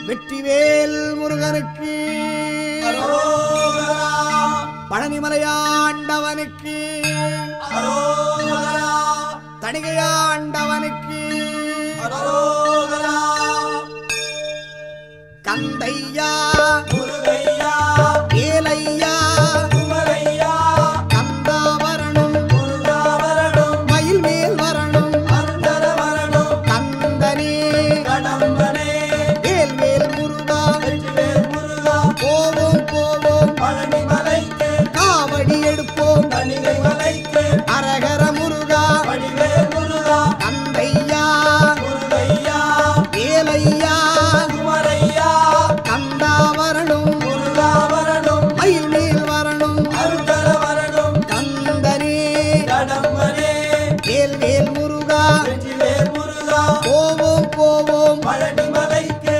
வெற்றிவேல் முருகனுக்கு அரோகரா பழனிமலையாண்டவனுக்கு அரோகரா தணிகையாண்டவனுக்கு அரோகரா கந்தையா முருகையா ஏலையா குமரையா கந்தாவரணும் முருகாவரணும் மயில் மேல் வரணும் அந்தர வரணும் கந்தனே கடம்பனே வேல் வேல் முருகா வெற்றிவேல் முருகா போவோம் போவோம் பழனி மலைக்கு காவடி எடுப்போம் தணிகை மலைக்கு அரகர முருகா வடிவேல் முருகா கந்தையா முருகையா ஏலையா குமரையா கந்தாவரணும் முருகாவரணும் மயில் மேல் வரணும் அருந்தர வரணும் கந்தனே கடம்பனே வேல் வேல் முருகா வெற்றிவேல் முருகா போவோம் போவோம் பழனி மலைக்கு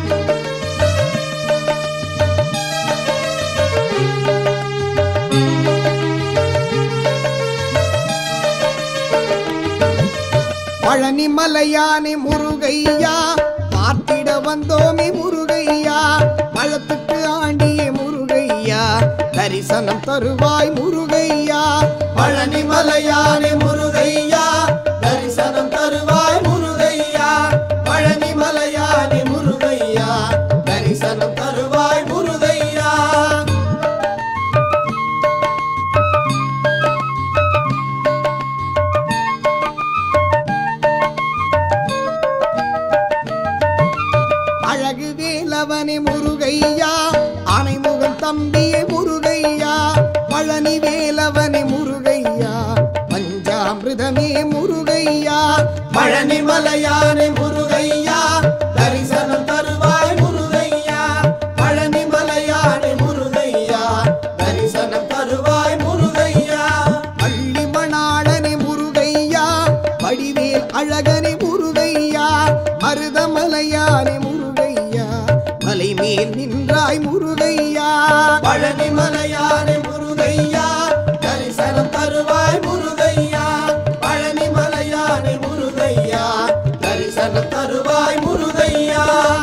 பழனி மலையானே முருகையா பார்த்திட வந்தோமே முருகையா பழத்துக்கு ஆண்டிய முருகையா தரிசனம் தருவாய் முருகையா பழனி மலையானே முருகையா தரிசனம் தருவாய் முருகையா பழனி மலையானே முருகையா தரிசனம் தருவாய் முருகையா அழகு வேலவனே முருகையா ஆனைமுகம் தம்பியே முருகையா பழனி வேலவனே முருகையா பஞ்சாமிர்தமே முருகையா பழனி மலையானே முருகையா தரிசனம் தருவாய் முருகையா பழனி மலையானே முருகையா தரிசனம் தருவாய் முருகையா அள்ளி மணாளனே முருகையா வடிவேல் அழகனே முருகையா மருதமலையானே முருகையா மலை மேல் நின்றாய் முருகையா பழனி மலையானே முருகையா தரிசனம் தருவாய் முருகையா பழனி மலையானே முருகையா தரிசனம் தருவாய் முருகையா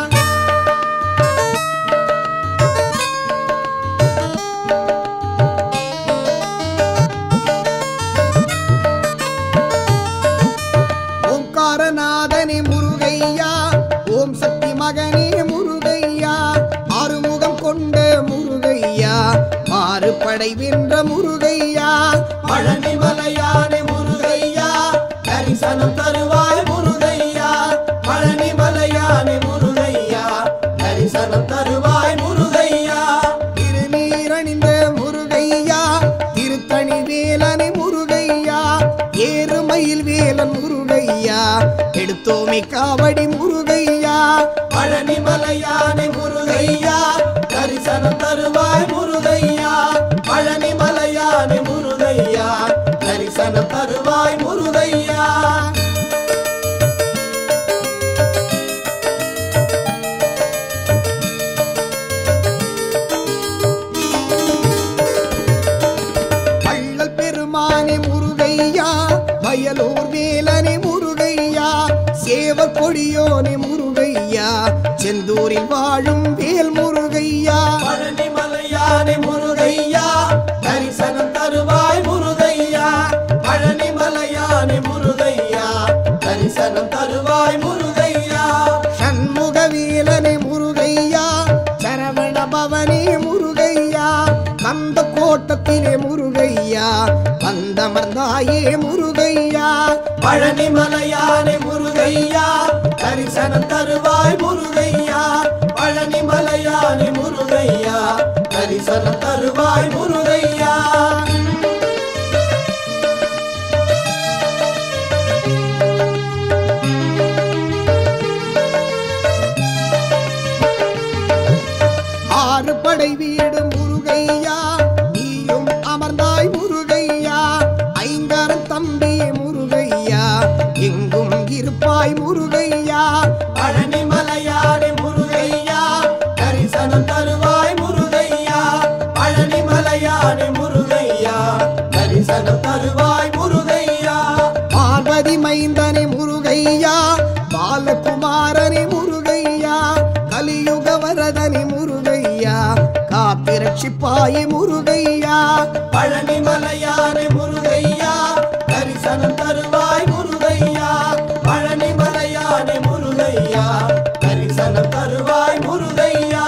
ஓங்காரநாதனே முருகையா ஓம் சக்தி மகனே முருகையா ஆறுமுகம் கொண்ட முருகையா மாறுபடை வென்ற முருகையா பழனி மலையானே முருகையா தரிசனம் தருவாய் முருகையா பழனி மலையானே முருகையா தரிசனம் தருவாய் முருகையா திருநீரணிந்த முருகையா திருத்தணி வேலனை முருகையா ஏறுமயில் வேலன் முருகையா எடுத்தோமே காவடி முருகையா பழனி மலையானே முருகையா தரிசனம் தருவாய் முருகையா பழனி மலையானே முருகையா தரிசனம் தருவாய் முருகையா பள்ளல் பெருமானே முருகையா வயலூர் வேலனே முருகையா சேவர் கொடியோனே முருகையா செந்தூரில் வாழும் வேல் முருகையா பழனி மலையானே முருகையா தரிசனம் தருவாய் முருகையா பழனி மலையானே முருகையா தரிசனம் தருவாய் முருகையா சண்முக வேலனே முருகையா சரவண பவனே முருகையா கந்த கோட்டத்திலே முருகையா வந்தமர்ந்தாயே முருகையா பழனி மலையானே முருகையா தரிசனம் தருவாய் முருகையா பழனி மலையானே முருகையா தரிசனம் தருவாய் முருகையா ஆறு படை வீடு முருகையா நீயும் அமர்ந்தாய் முருகையா ஐங்கரன் தம்பியே முருகையா எங்கும் இருப்பாய் முருகையா பழனி மலையானே முருகையா தரிசனம் தருவாய் முருகையா பழனி மலையானே முருகையா தரிசனம் தருவாய் முருகையா பார்வதி மைந்தனே முருகையா பாலகுமாரனே முருகையா கலியு ரட்சிப்பாயே முருகையா பழனி மலையானே முருகையா தரிசனம் தருவாய் முருகையா பழனி மலையானே முருகையா தரிசனம் தருவாய் முருகையா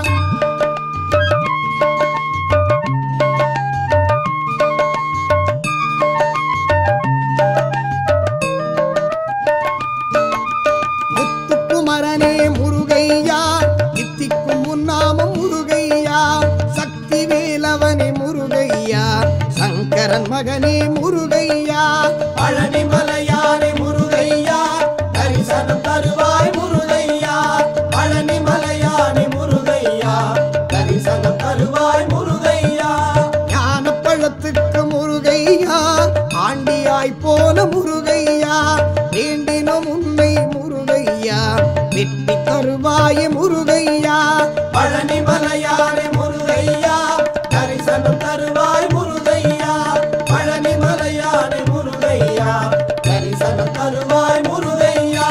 முத்துக்குமரனே முருகையா இத்திக்கும் முன்னாமம் முருகையா சக்தி வேலவனே முருகையா சங்கரன் மகனே முருகையா பழனி மலையானே முருகையா தரிசனம் தருவாய் முருகையா பழனி மலையானே முருகையா தரிசனம் தருவாய் முருகையா ஞான பழத்துக்கு முருகையா ஆண்டியாய் போன முருகையா வேண்டினோம் உன்னை முருகையா வெற்றி தருவாயே முருகையா பழனி மலையானே முருகையா தரிசனம் தருவாய் முருகையா பழனி மலையானே முருகையா தரிசனம் தருவாய் முருகையா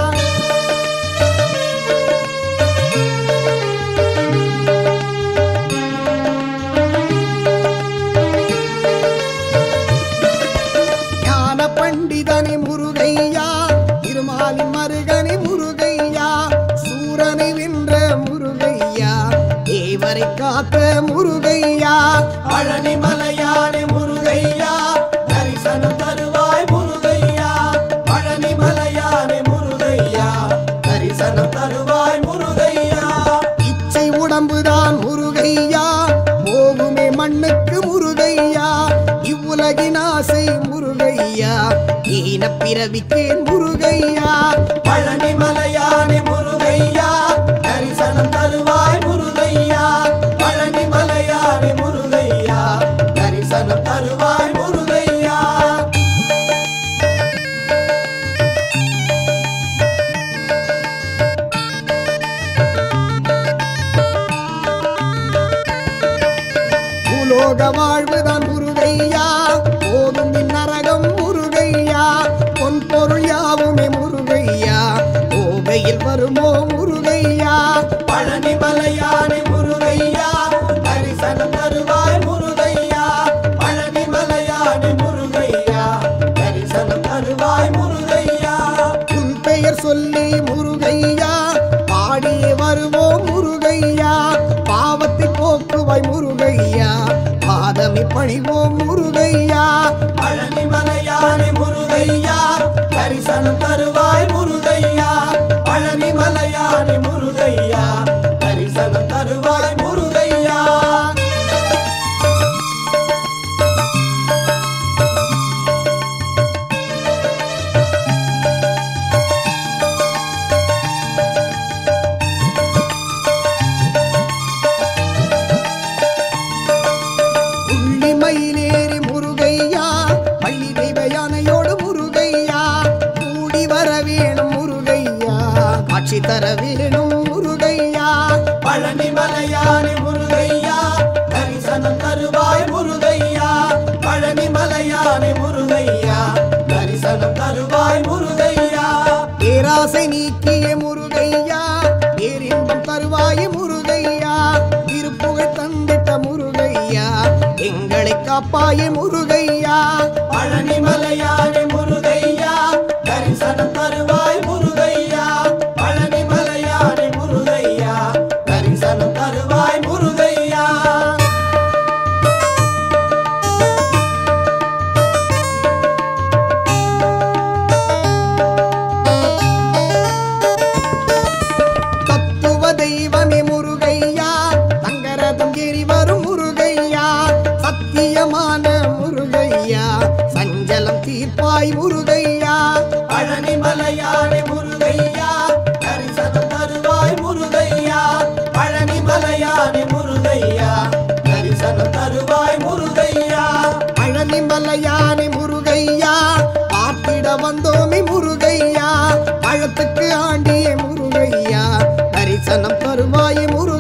ஞான பண்டிதனே முருகையா திருமாலின் மருகனே முருகையா சூரனை வென்ற முருகையா தேவரை காத்த முருகையா பழனி மலையானே முருகையா தரிசனம் தருவாய் முருகையா பழனி மலையானே முருகையா தரிசனம் தருவாய் முருகையா இச்சை உடம்புதான் முருகையா போகுமே மண்ணுக்கு முருகையா இவ்வுலகின் ஆசை முருகையா ஈன பிறவிக்கேன் முருகையா பழனி மலையானே முருகையா தரிசனம் தருவாய் முருகையா பழனி மலையானே முருகையா தரிசனம் தருவாய் முருகையா பூலோக வாழ்வுதான் முருகையா போதும் நரகம் முருகையா பொன் பொருள் யாவுமே முருகையா கோவையில் வருமோ முருகையா பழனி மலையானே முருகையா தரிசனம் தருவாய் முருகையா பழனி மலையானே முருகையா தரிசனம் தருவாய் முருகையா உன் பெயர் சொல்லி முருகையா பாடியே வருவோம் முருகையா பாவத்தை போக்குவாய் முருகையா பாதமி பணிவோம் முருகையா பழனி மலையானே முருகையா தரிசனம் தருவாய் முருகையா பழனி மலையானே முருகையா தரிசனம் தருவாய் முருகையா புள்ளி மயிலேறி முருகையா பள்ளி தெய்வ யானையோடு முருகையா கூடி வர வேணும் முருகையா காட்சி தர வேணும் முருகையா பழனி மலையானே முருகையா தரிசனம் தருவாய் முருகையா பழனி மலையானே முருகையா தரிசனம் தருவாய் முருகையா பேராசை நீக்கிய முருகையா பேரின்பம் தருவாய முருகையா திருப்புகழ் தந்திட்ட முருகையா எங்களை காப்பாய முருகையா பழனி மலையானே முருகையா தரிசனம் தருவாய் முருகையா பழனி மலையானே முருகையா தரிசனம் தருவாய் முருகையா தத்துவ தெய்வமே முருகையா தங்கரதம் ஏறி வரும் முருகையா சத்தியமான முருகையா சஞ்சலம் தீர்ப்பாய் முருகையா பழனி மலையானே முருகையா தரிசனம் தருவாய் முருகையா பழனி மலையானே முருகையா தரிசனம் தருவாய் முருகையா பழனி மலையானை முருகையா பார்த்திட வந்தோமே முருகையா பழத்துக்கு ஆண்டிய முருகையா தரிசனம் தருவாயே முருகையா